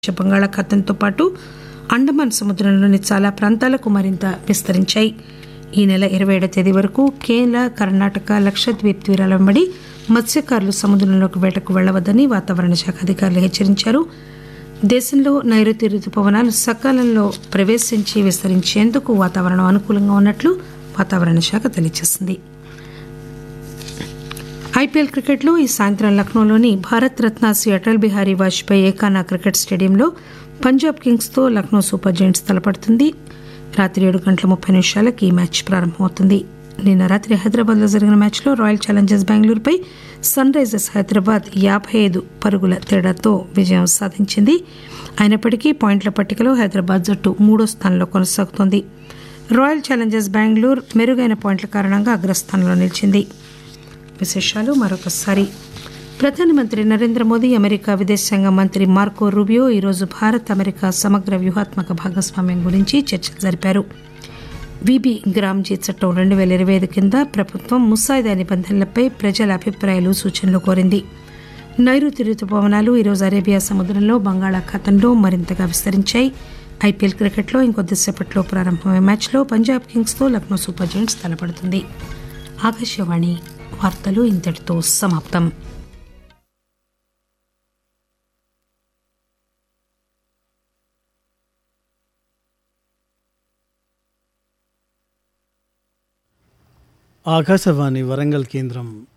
బంగాళాఖాతంతో పాటు అండమాన్ సముద్రంలోని చాలా ప్రాంతాలకు మరింత విస్తరించాయి ఈ నెల ఇరవై ఏడవ తేదీ వరకు కేరళ కర్ణాటక లక్షద్వీప్ తీరాల వెంబడి మత్స్యకారులు సముద్రంలోకి వేటకు వెళ్లవద్దని వాతావరణ శాఖ అధికారులు హెచ్చరించారు దేశంలో నైరుతి రుతుపవనాలు సకాలంలో ప్రవేశించి విస్తరించేందుకు వాతావరణం అనుకూలంగా ఉన్నట్లు వాతావరణ శాఖ తెలియజేసింది ఐపీఎల్ క్రికెట్లో ఈ సాయంత్రం లక్నోలోని భారత్ రత్న శ్రీ అటల్ బిహారీ వాజ్పేయి ఏకానా క్రికెట్ స్టేడియంలో పంజాబ్ కింగ్స్తో లక్నో సూపర్ జైంట్స్ తలపడుతుంది రాత్రి ఏడు గంటల ముప్పై నిమిషాలకు ఈ మ్యాచ్ ప్రారంభమవుతుంది నిన్న రాత్రి హైదరాబాద్లో జరిగిన మ్యాచ్లో రాయల్ ఛాలెంజర్స్ బెంగళూరుపై సన్ రైజర్స్ హైదరాబాద్ యాభై ఐదు పరుగుల తేడాతో విజయం సాధించింది అయినప్పటికీ పాయింట్ల పట్టికలో హైదరాబాద్ జట్టు మూడో స్థానంలో కొనసాగుతోంది రాయల్ ఛాలెంజర్స్ బెంగళూరు మెరుగైన పాయింట్ల కారణంగా అగ్రస్థానంలో నిలిచింది విశేషాలు మరొకసారి ప్రధానమంత్రి నరేంద్ర మోదీ అమెరికా విదేశాంగ మంత్రి మార్కో రూబియో ఈరోజు భారత్ అమెరికా సమగ్ర వ్యూహాత్మక భాగస్వామ్యం గురించి చర్చలు జరిపారు విబి గ్రామ్జీ చట్టం రెండు వేల ఇరవై ఐదు కింద ప్రభుత్వం ముసాయిదా నిబంధనలపై ప్రజల అభిప్రాయాలు సూచనలు కోరింది నైరుతి రుతుపవనాలు ఈరోజు అరేబియా సముద్రంలో బంగాళాఖాతంలో మరింతగా విస్తరించాయి ఐపీఎల్ క్రికెట్లో ఇంకొద్దిసేపట్లో ప్రారంభమయ్యే మ్యాచ్లో పంజాబ్ కింగ్స్తో లక్నో సూపర్ జైంట్స్ తలపడుతుంది ఆకాశవాణి వార్తలు ఇంతటితో సమాప్తం ఆకాశవాణి వరంగల్ కేంద్రం